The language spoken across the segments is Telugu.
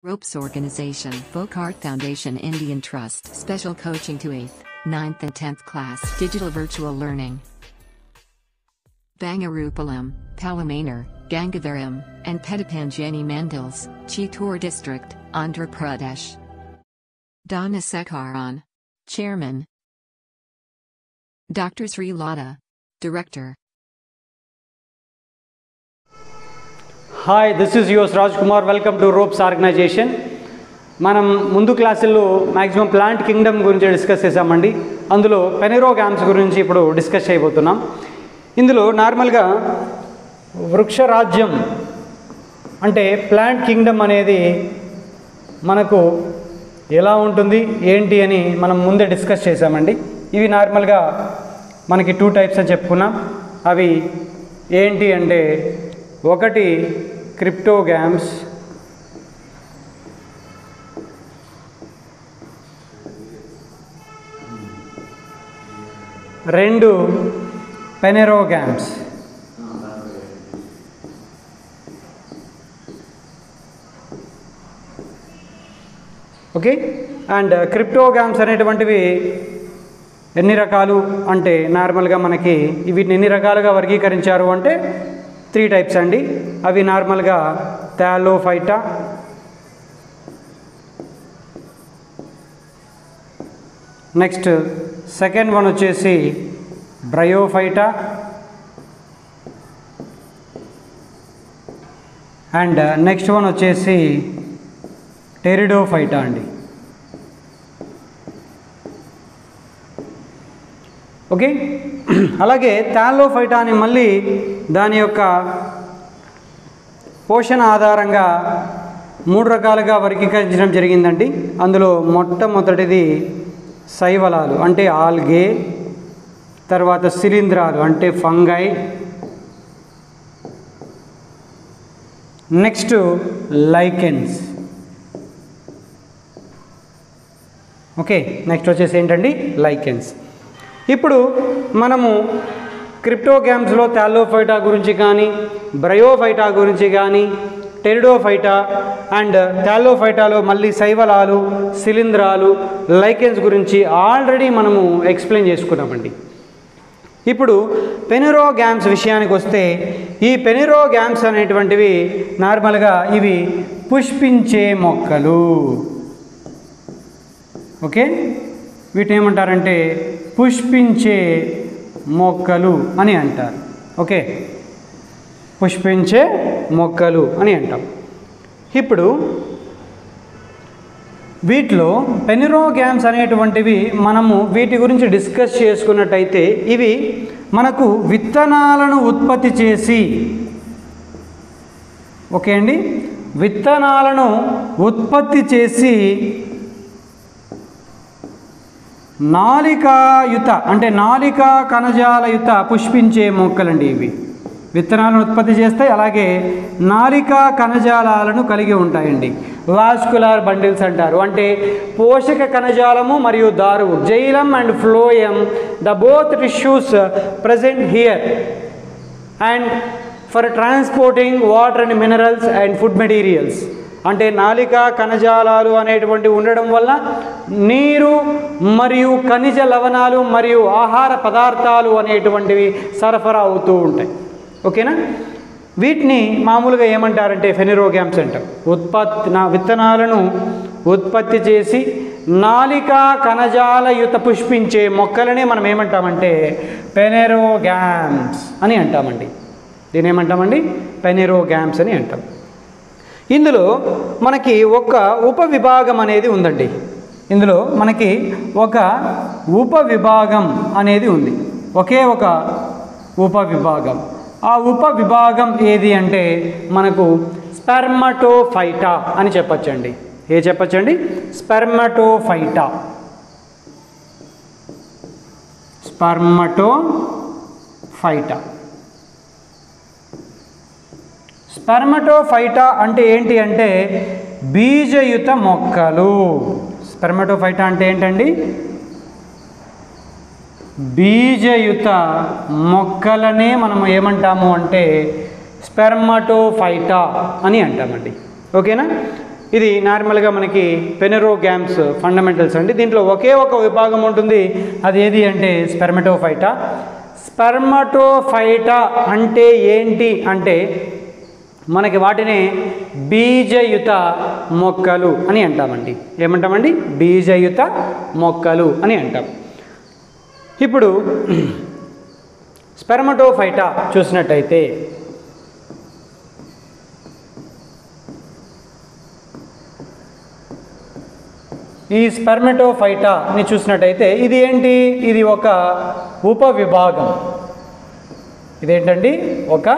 Ropes Organization, Vocart Foundation Indian Trust, Special Coaching to 8th, 9th and 10th Class, Digital Virtual Learning. Bangarupalam, Palamanar, Gangavaram, and Petapanjani Mandals, Chittor District, Andhra Pradesh. Donna Sekaran. Chairman. Dr. Sri Lada. Director. Hi this is yours Raj Kumar welcome to Ropes organisation మనం ముందు క్లాసుల్లో మ్యాక్సిమం ప్లాంట్ కింగ్డమ్ గురించి డిస్కస్ చేసామండి అందులో పెనెరోగామ్స్ గురించి ఇప్పుడు డిస్కస్ చేయబోతున్నాం ఇందులో నార్మల్గా వృక్షరాజ్యం అంటే ప్లాంట్ కింగ్డమ్ అనేది మనకు ఎలా ఉంటుంది ఏంటి అని మనం ముందే డిస్కస్ చేసామండి ఇవి నార్మల్గా మనకి టూ టైప్స్ అని చెప్పుకున్నాం అవి ఏంటి అంటే ఒకటి క్రిప్టోగ్యామ్స్ రెండు పెనెరోగ్యామ్స్ ఓకే అండ్ క్రిప్టోగ్యామ్స్ అనేటువంటివి ఎన్ని రకాలు అంటే నార్మల్గా మనకి వీటిని ఎన్ని రకాలుగా వర్గీకరించారు అంటే త్రీ టైప్స్ అండి అవి నార్మల్గా థాలోఫైటా నెక్స్ట్ సెకండ్ వన్ వచ్చేసి బ్రయోఫైటా అండ్ నెక్స్ట్ వన్ వచ్చేసి టెరిడోఫైటా అండి ఓకే అలాగే థాలోఫైటా అని మళ్ళీ దాని యొక్క పోషణ ఆధారంగా మూడు రకాలుగా వర్గీకరించడం జరిగిందండి అందులో మొట్టమొదటిది శైవలాలు అంటే ఆల్గే తర్వాత శిలీంధ్రాలు అంటే fungi next lichens okay next వచ్చేసి ఏంటండి లైకెన్స్ ఇప్పుడు మనము క్రిప్టోగ్యామ్స్లో థాలోఫైటా గురించి కానీ బ్రయోఫైటా గురించి కానీ టెరిడోఫైటా అండ్ థాలోఫైటాలో మళ్ళీ శైవలాలు శిలీంధ్రాలు లైకెన్స్ గురించి ఆల్రెడీ మనము ఎక్స్ప్లెయిన్ చేసుకున్నామండి ఇప్పుడు పెనిరోగ్యామ్స్ విషయానికి వస్తే ఈ పెనిరోగ్యామ్స్ అనేటువంటివి నార్మల్గా ఇవి పుష్పించే మొక్కలు ఓకే వీటిని ఏమంటారంటే పుష్పించే మొక్కలు అని అంటారు ఓకే పుష్పించే మొక్కలు అని అంటాం ఇప్పుడు వీటిలో పెనిరోగ్యామ్స్ అనేటువంటివి మనము వీటి గురించి డిస్కస్ చేసుకున్నట్టయితే ఇవి మనకు విత్తనాలను ఉత్పత్తి చేసి ఓకే అండి విత్తనాలను ఉత్పత్తి చేసి నాలికాయుత అంటే నాలికా కణజాలయుత పుష్పించే మొక్కలండి ఇవి విత్తనాలను ఉత్పత్తి చేస్తాయి అలాగే నాలికా కణజాలాలను కలిగి ఉంటాయండి వాస్కులార్ బండిల్స్ అంటారు అంటే పోషక కణజాలము మరియు దారువు xylem and phloem the both tissues present here and for transporting water and minerals and food materials అంటే నాలిక కణజాలాలు అనేటువంటి ఉండడం వల్ల నీరు మరియు ఖనిజ లవణాలు మరియు ఆహార పదార్థాలు అనేటువంటివి సరఫరా అవుతూ ఉంటాయి ఓకేనా వీటిని మామూలుగా ఏమంటారంటే ఫెనిరోగ్యామ్స్ అంటారు ఉత్పత్తి నా విత్తనాలను ఉత్పత్తి చేసి నాలికా కణజాలయుత పుష్పించే మొక్కలనే మనం ఏమంటామంటే పెనెరోగ్యామ్స్ అని అంటామండి దీని ఏమంటామండి పెనెరోగ్యామ్స్ అని అంటాం ఇందులో మనకి ఒక ఉప విభాగం అనేది ఉందండి ఇందులో మనకి ఒక ఉప విభాగం అనేది ఉంది ఒకే ఒక ఉప విభాగం ఆ ఉప విభాగం ఏది అంటే మనకు స్పెర్మటోఫైటా అని చెప్పచ్చండి ఏ చెప్పచ్చండి స్పెర్మటోఫైటా స్పర్మటోఫైటా స్పెర్మటోఫైటా అంటే ఏంటి అంటే బీజయుత మొక్కలు స్పెర్మటోఫైటా అంటే ఏంటండి బీజయుత మొక్కలనే మనం ఏమంటాము అంటే స్పెర్మటోఫైటా అని అంటామండి ఓకేనా ఇది నార్మల్గా మనకి పెనెరోగ్యామ్స్ ఫండమెంటల్స్ అండి దీంట్లో ఒకే ఒక విభాగం ఉంటుంది అది ఏది అంటే స్పెర్మటోఫైటా స్పెర్మటోఫైటా అంటే ఏంటి అంటే మనకి వాటిని బీజయుత మొక్కలు అని అంటామండి ఏమంటామండి బీజయుత మొక్కలు అని అంటాం ఇప్పుడు స్పెర్మటోఫైటా చూసినట్టయితే ఈ స్పెర్మటోఫైటాని చూసినట్టయితే ఇది ఏంటి ఇది ఒక ఉపవిభాగం ఇదేంటండి ఒక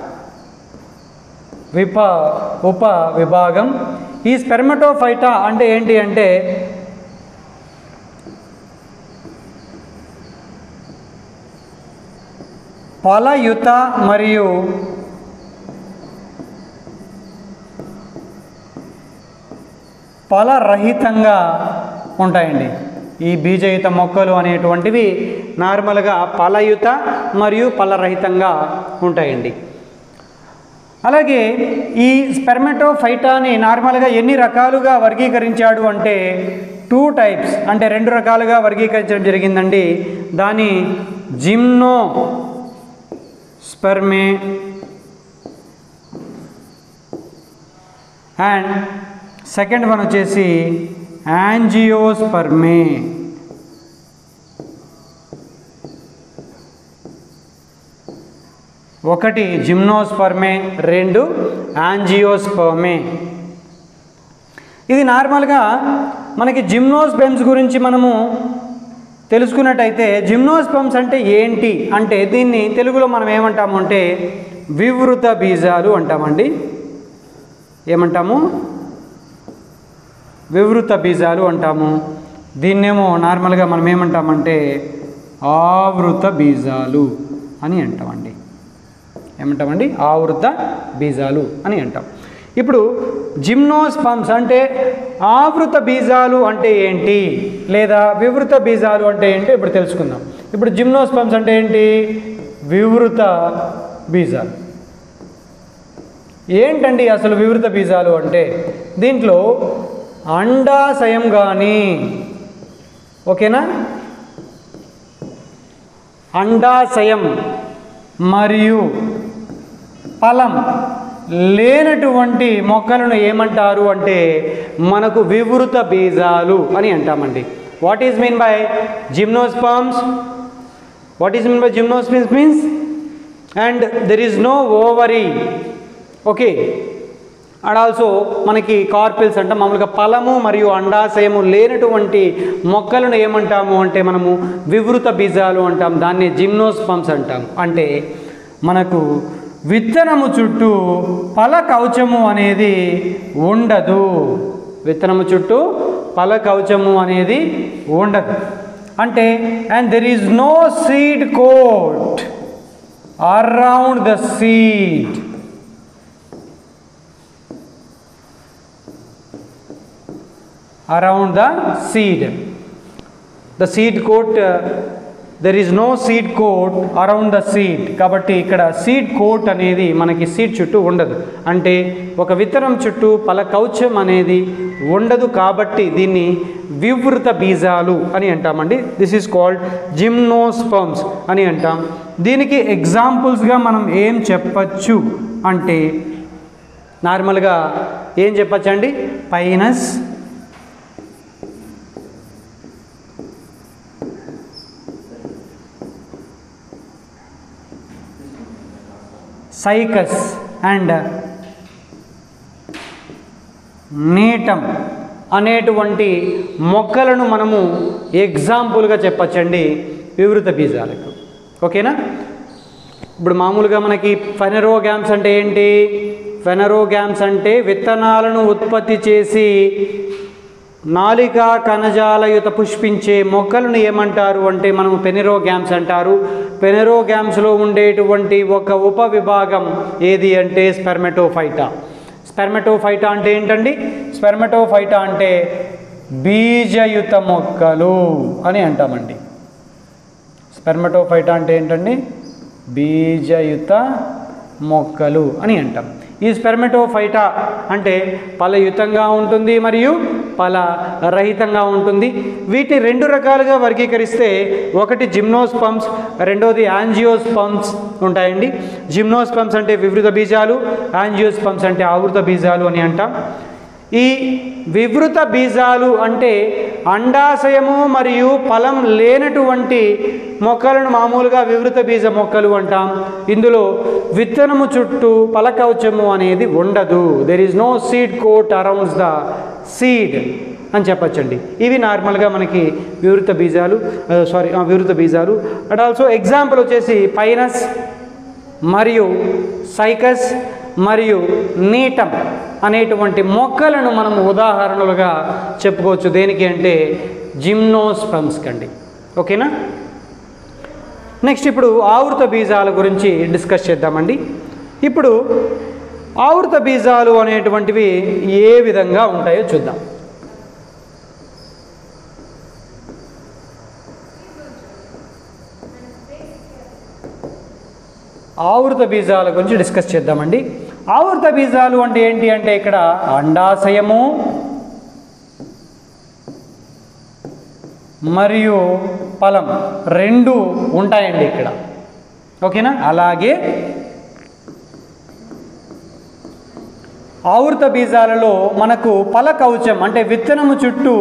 విప ఉప విభాగం ఈ స్పెర్మటోఫైటా అంటే ఏంటి అంటే ఫలయుత మరియు ఫలరహితంగా ఉంటాయండి ఈ బీజయుత మొక్కలు అనేటువంటివి నార్మల్గా ఫలయుత మరియు ఫలరహితంగా ఉంటాయండి అలాగే ఈ స్పెర్మటోఫైటాని నార్మల్గా ఎన్ని రకాలుగా వర్గీకరించాడు అంటే టూ టైప్స్ అంటే రెండు రకాలుగా వర్గీకరించడం జరిగిందండి దాని gymnospermae and second one వచ్చేసి యాంజియోస్పర్మే ఒకటి జిమ్నోస్పర్మే రెండు యాంజియోస్పర్మే ఇది నార్మల్గా మనకి జిమ్నోస్పెమ్స్ గురించి మనము తెలుసుకున్నట్టయితే జిమ్నోస్పెమ్స్ అంటే ఏంటి అంటే దీన్ని తెలుగులో మనం ఏమంటాము అంటే వివృత బీజాలు అంటామండి ఏమంటాము వివృత బీజాలు అంటాము దీన్నేమో నార్మల్గా మనం ఏమంటామంటే ఆవృత బీజాలు అని అంటామండి ఏమంటామండి ఆవృత బీజాలు అని అంటాం ఇప్పుడు జిమ్నోస్పమ్స్ అంటే ఆవృత బీజాలు అంటే ఏంటి లేదా వివృత బీజాలు అంటే ఏంటి ఇప్పుడు తెలుసుకుందాం ఇప్పుడు జిమ్నోస్పమ్స్ అంటే ఏంటి వివృత బీజాలు ఏంటండి అసలు వివృత బీజాలు అంటే దీంట్లో అండాశయం కానీ ఓకేనా అండాశయం మరియు ఫలం లేనటువంటి మొక్కలను ఏమంటారు అంటే మనకు వివృత బీజాలు అని అంటామండి what is mean by gymnosperms what is mean by gymnosperms means and there is no ovary okay and also మనకి కార్పిల్స్ అంటే మామూలుగా ఫలము మరియు అండాశయము లేనటువంటి మొక్కలను ఏమంటాము అంటే మనము వివృత బీజాలు అంటాం దాన్ని జిమ్నోస్పమ్స్ అంటాం అంటే మనకు విత్తనము చుట్టూ ఫల కవచము అనేది ఉండదు విత్తనము చుట్టూ ఫల కవచము అనేది ఉండదు అంటే and there is no seed coat around the seed around the seed. The seed coat, uh, there is no seed coat around the seed. కాబట్టి ఇక్కడ సీడ్ కోట్ అనేది మనకి సీడ్ చుట్టూ ఉండదు అంటే ఒక విత్తనం చుట్టూ పల కౌచం అనేది ఉండదు కాబట్టి దీన్ని వివృత బీజాలు అని అంటామండి దిస్ ఈజ్ కాల్డ్ జిమ్నోస్పమ్స్ అని అంటాం దీనికి ఎగ్జాంపుల్స్గా మనం ఏం చెప్పచ్చు అంటే నార్మల్గా ఏం చెప్పచ్చండి పైనస్ సైకస్ అండ్ నీటం అనేటువంటి మొక్కలను మనము ఎగ్జాంపుల్గా చెప్పచ్చండి వివృత బీజాలకు ఓకేనా ఇప్పుడు మామూలుగా మనకి ఫెనరోగ్యామ్స్ అంటే ఏంటి ఫెనరోగ్యామ్స్ అంటే విత్తనాలను ఉత్పత్తి చేసి నాలికా కణజాలయుత పుష్పించే మొక్కలను ఏమంటారు అంటే మనం పెనెరోగ్యామ్స్ అంటారు పెనెరోగ్యామ్స్లో ఉండేటువంటి ఒక ఉప విభాగం ఏది అంటే స్పెర్మెటోఫైటా స్పెర్మెటోఫైటా అంటే ఏంటండి స్పెర్మెటోఫైటా అంటే బీజయుత మొక్కలు అని అంటామండి స్పెర్మటోఫైటా అంటే ఏంటండి బీజయుత మొక్కలు అని అంటాం ఈ స్పెర్మెటోఫైటా అంటే ఫలయుతంగా ఉంటుంది మరియు ఫల రహితంగా ఉంటుంది వీటిని రెండు రకాలుగా వర్గీకరిస్తే ఒకటి జిమ్నోస్పమ్స్ రెండోది యాంజియోస్పమ్స్ ఉంటాయండి జిమ్నోస్పమ్స్ అంటే వివృత బీజాలు యాంజియోస్పమ్స్ అంటే ఆవృత బీజాలు అని అంటాం ఈ వివృత బీజాలు అంటే అండాశయము మరియు ఫలం లేనటువంటి మొక్కలను మామూలుగా వివృత బీజ మొక్కలు అంటాం ఇందులో విత్తనము చుట్టూ ఫలకవచము అనేది ఉండదు there is no seed coat arounds the seed అని చెప్పచ్చండి ఇవి నార్మల్గా మనకి వివృత బీజాలు సారీ వివృత బీజాలు అండ్ ఆల్సో ఎగ్జాంపుల్ వచ్చేసి పైనస్ మరియు సైకస్ మరియు నీటం అనేటువంటి మొక్కలను మనం ఉదాహరణలుగా చెప్పుకోవచ్చు దేనికి అంటే జిమ్నోస్పమ్స్ కండి ఓకేనా నెక్స్ట్ ఇప్పుడు ఆవృత బీజాల గురించి డిస్కస్ చేద్దామండి ఇప్పుడు ఆవృత బీజాలు అనేటువంటివి ఏ విధంగా ఉంటాయో చూద్దాం ఆవృత బీజాల గురించి డిస్కస్ చేద్దామండి ఆవృత బీజాలు అంటే ఏంటి అంటే ఇక్కడ అండాశయము మరియు ఫలం రెండు ఉంటాయండి ఇక్కడ ఓకేనా అలాగే ఆవృత బీజాలలో మనకు ఫల కవచం అంటే విత్తనము చుట్టూ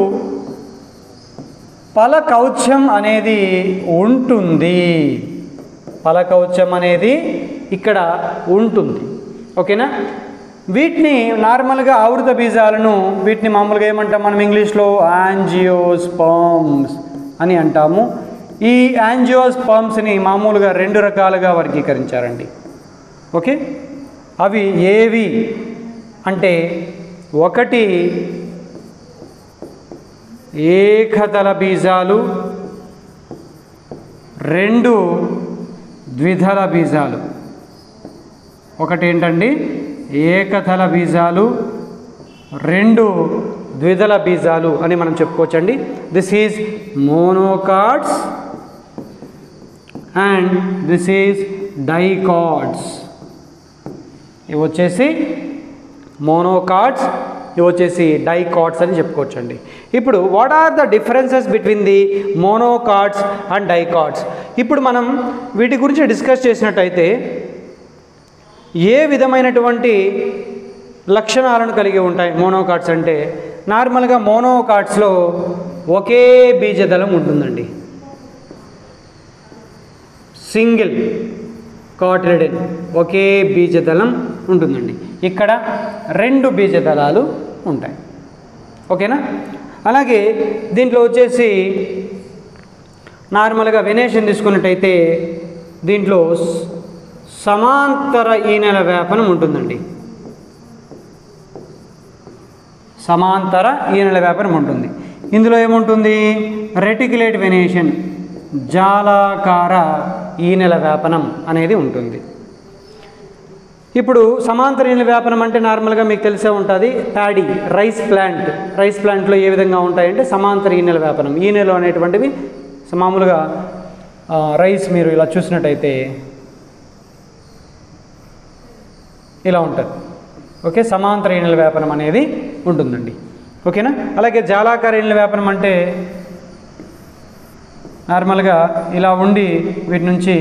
ఫల కవచం అనేది ఉంటుంది ఫల కవచం అనేది ఇక్కడ ఉంటుంది ఓకేనా వీటిని నార్మల్గా ఆవృత బీజాలను వీటిని మామూలుగా ఏమంటాం మనం ఇంగ్లీష్లో యాంజియోస్పర్మ్స్ అని అంటాము ఈ యాంజియోస్పర్మ్స్ని మామూలుగా రెండు రకాలుగా వర్గీకరించారండి ఓకే అవి ఏవి అంటే ఒకటి ఏకదళ బీజాలు రెండు ద్విదళ బీజాలు ఒకటి ఏంటండి ఏకదళ బీజాలు రెండు ద్విదళ బీజాలు అని మనం చెప్పుకోవచ్చండి this is monocots and this is dicots ఇవి వచ్చేసి మోనోకార్డ్స్ ఇవి వచ్చేసి డైకార్డ్స్ అని చెప్పుకోవచ్చండి ఇప్పుడు what are the differences between the monocots and dicots ఇప్పుడు మనం వీటి గురించి డిస్కస్ చేసినట్టయితే ఏ విధమైనటువంటి లక్షణాలను కలిగి ఉంటాయి మోనోకార్డ్స్ అంటే నార్మల్గా మోనోకార్డ్స్లో ఒకే బీజదళం ఉంటుందండి సింగిల్ కాట్రిడెన్ ఒకే బీజదళం ఉంటుందండి ఇక్కడ రెండు బీజదళాలు ఉంటాయి ఓకేనా అలాగే దీంట్లో వచ్చేసి నార్మల్గా వెనేషన్ తీసుకున్నట్టయితే దీంట్లో స్- సమాంతర ఈనెల వ్యాపనం ఉంటుందండి సమాంతర ఈనెల వ్యాపనం ఉంటుంది ఇందులో ఏముంటుంది రెటిక్యులేట్ వెనేషన్ జాలాకార ఈనెల వ్యాపనం అనేది ఉంటుంది ఇప్పుడు సమాంతర ఈనెల వ్యాపనం అంటే నార్మల్గా మీకు తెలిసే ఉంటుంది ప్యాడీ రైస్ ప్లాంట్ రైస్ ప్లాంట్లో ఏ విధంగా ఉంటాయంటే సమాంతర ఈనెల వ్యాపనం ఈనెలు అనేటువంటివి స- మామూలుగా ఆ, రైస్ మీరు ఇలా చూసినట్టయితే ఇలా ఉంటుంది ఓకే సమాంతర ఈనెల వ్యాపనం అనేది ఉంటుందండి ఓకేనా అలాగే జాలాకార ఈనెల వ్యాపనం అంటే నార్మల్గా ఇలా ఉండి వీటి నుంచి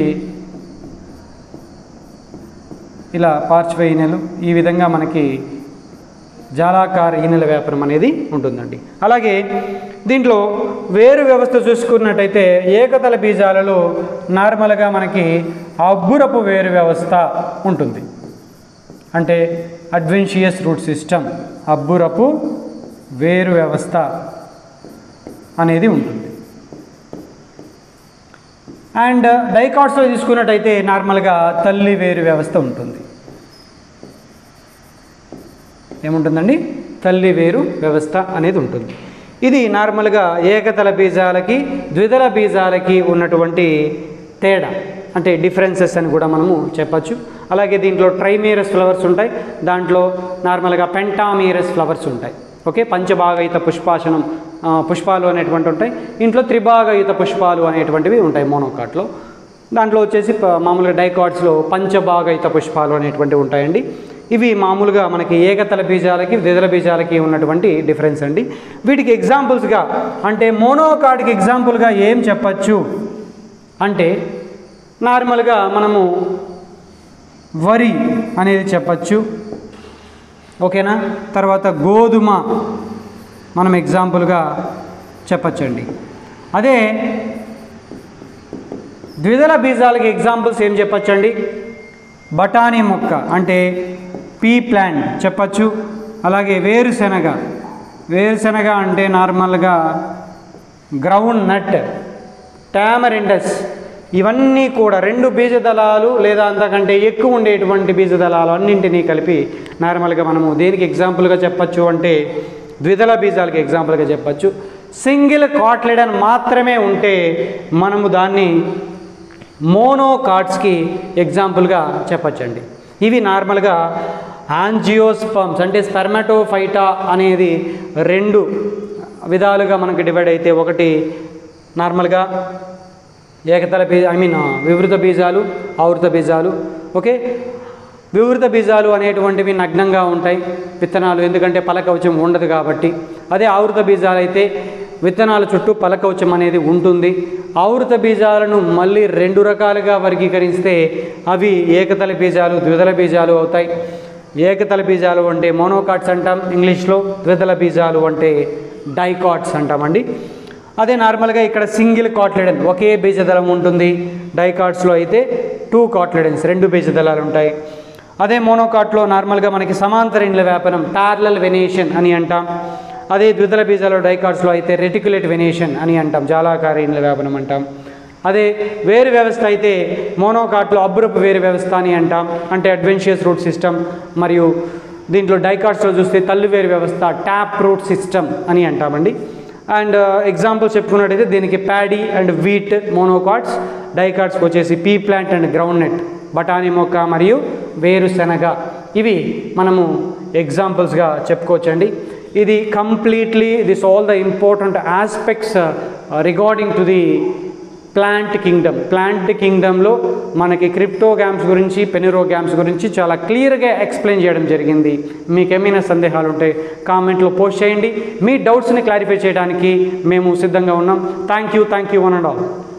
ఇలా పార్శ్వ ఈనెలు ఈ విధంగా మనకి జాలాకార ఈనెల వ్యాపారం అనేది ఉంటుందండి అలాగే దీంట్లో వేరు వ్యవస్థ చూసుకున్నట్టయితే ఏకతల బీజాలలో నార్మల్గా మనకి అబ్బురపు వేరు వ్యవస్థ ఉంటుంది అంటే అడ్వెన్షియస్ రూట్ సిస్టమ్ అబ్బురపు వేరు వ్యవస్థ అనేది ఉంటుంది అండ్ డైకాట్స్లో తీసుకున్నట్టయితే నార్మల్గా తల్లి వేరు వ్యవస్థ ఉంటుంది ఏముంటుందండి తల్లి వేరు వ్యవస్థ అనేది ఉంటుంది ఇది నార్మల్గా ఏకతల బీజాలకి ద్విదళ బీజాలకి ఉన్నటువంటి తేడా అంటే డిఫరెన్సెస్ అని కూడా మనము చెప్పచ్చు అలాగే దీంట్లో ట్రైమీరస్ ఫ్లవర్స్ ఉంటాయి దాంట్లో నార్మల్గా పెంటామీరస్ ఫ్లవర్స్ ఉంటాయి ఓకే పంచభాగయుత పుష్పాసనం ఆ, పుష్పాలు అనేటువంటి ఉంటాయి ఇంట్లో త్రిభాగయుత పుష్పాలు అనేటువంటివి ఉంటాయి మోనోకాట్లో దాంట్లో వచ్చేసి ప- మామూలుగా డైకాట్స్లో పంచభాగయుత పుష్పాలు అనేటువంటివి ఉంటాయండి ఇవి మామూలుగా మనకి ఏకతల బీజాలకి ద్విదళ బీజాలకి ఉన్నటువంటి డిఫరెన్స్ అండి వీటికి ఎగ్జాంపుల్స్గా అంటే మోనోకార్డ్కి ఎగ్జాంపుల్గా ఏం చెప్పచ్చు అంటే నార్మల్గా మనము వరి అనేది చెప్పచ్చు ఓకేనా తర్వాత గోధుమ మనం ఎగ్జాంపుల్గా చెప్పచ్చండి అదే ద్విదళ బీజాలకి ఎగ్జాంపుల్స్ ఏం చెప్పచ్చండి బఠానీ మొక్క అంటే పీ ప్లాంట్ చెప్పచ్చు అలాగే వేరుశెనగ వేరుశెనగ అంటే నార్మల్గా గ్రౌండ్ నట్ టామరిండస్ ఇవన్నీ కూడా రెండు బీజదళాలు లేదా అంతకంటే ఎక్కువ ఉండేటువంటి బీజదళాలు అన్నింటినీ కలిపి నార్మల్గా మనము దేనికి ఎగ్జాంపుల్గా చెప్పచ్చు అంటే ద్విదళ బీజాలకి ఎగ్జాంపుల్గా చెప్పచ్చు సింగిల్ కాట్లెడన్ మాత్రమే ఉంటే మనము దాన్ని మోనో కార్డ్స్కి ఎగ్జాంపుల్గా చెప్పచ్చండి ఇవి నార్మల్గా యాంజియోస్పమ్స్ అంటే స్పెర్మటోఫైటా అనేది రెండు విధాలుగా మనకి డివైడ్ అయితే ఒకటి నార్మల్గా ఏకతల బీజ ఐ మీన్ వివృత బీజాలు ఆవృత బీజాలు ఓకే వివృత బీజాలు అనేటువంటివి నగ్నంగా ఉంటాయి విత్తనాలు ఎందుకంటే పలకవచం ఉండదు కాబట్టి అదే ఆవృత బీజాలు అయితే విత్తనాల చుట్టూ పలకవచం అనేది ఉంటుంది ఆవృత బీజాలను మళ్ళీ రెండు రకాలుగా వర్గీకరిస్తే అవి ఏకతల బీజాలు ద్విదళ బీజాలు అవుతాయి ఏకతల బీజాలు అంటే మోనోకాట్స్ అంటాం ఇంగ్లీష్లో ద్విదళ బీజాలు అంటే డైకాట్స్ అంటామండి అదే నార్మల్గా ఇక్కడ సింగిల్ కాట్లెడన్ ఒకే బీజదళం ఉంటుంది డైకాట్స్లో అయితే టూ కాట్లెడన్స్ రెండు బీజదళాలు ఉంటాయి అదే మోనోకాట్లో నార్మల్గా మనకి సమాంతర ఇండ్ల వ్యాపనం ప్యారలల్ వెనేషన్ అని అంటాం అదే ద్విదళ బీజాలు డైకాట్స్లో అయితే రెటికులేట్ వెనేషన్ అని అంటాం జాలాకార ఇండ్ల వ్యాపనం అంటాం అదే వేరు వ్యవస్థ అయితే మోనోకాట్లో అబ్బురపు వేరు వ్యవస్థ అని అంటాం అంటే అడ్వెన్షియస్ రూట్ సిస్టమ్ మరియు దీంట్లో డైకాట్స్లో చూస్తే తల్లి వేరు వ్యవస్థ ట్యాప్ రూట్ సిస్టమ్ అని అంటామండి అండ్ ఎగ్జాంపుల్ చెప్పుకున్నట్టయితే దీనికి ప్యాడీ అండ్ వీట్ మోనోకాట్స్ డైకాట్స్కి వచ్చేసి pea plant and groundnut బఠానీ మొక్క మరియు వేరుశెనగ ఇవి మనము ఎగ్జాంపుల్స్గా చెప్పుకోవచ్చండి ఇది completely this all the important aspects regarding to the plant kingdom plant కింగ్డమ్లో మనకి క్రిప్టోగ్యామ్స్ గురించి పెనిరోగ్యామ్స్ గురించి చాలా క్లియర్గా ఎక్స్ప్లెయిన్ చేయడం జరిగింది మీకు ఏమైనా సందేహాలు ఉంటే కామెంట్లో పోస్ట్ చేయండి మీ డౌట్స్ని క్లారిఫై చేయడానికి మేము సిద్ధంగా ఉన్నాం thank you thank you one and all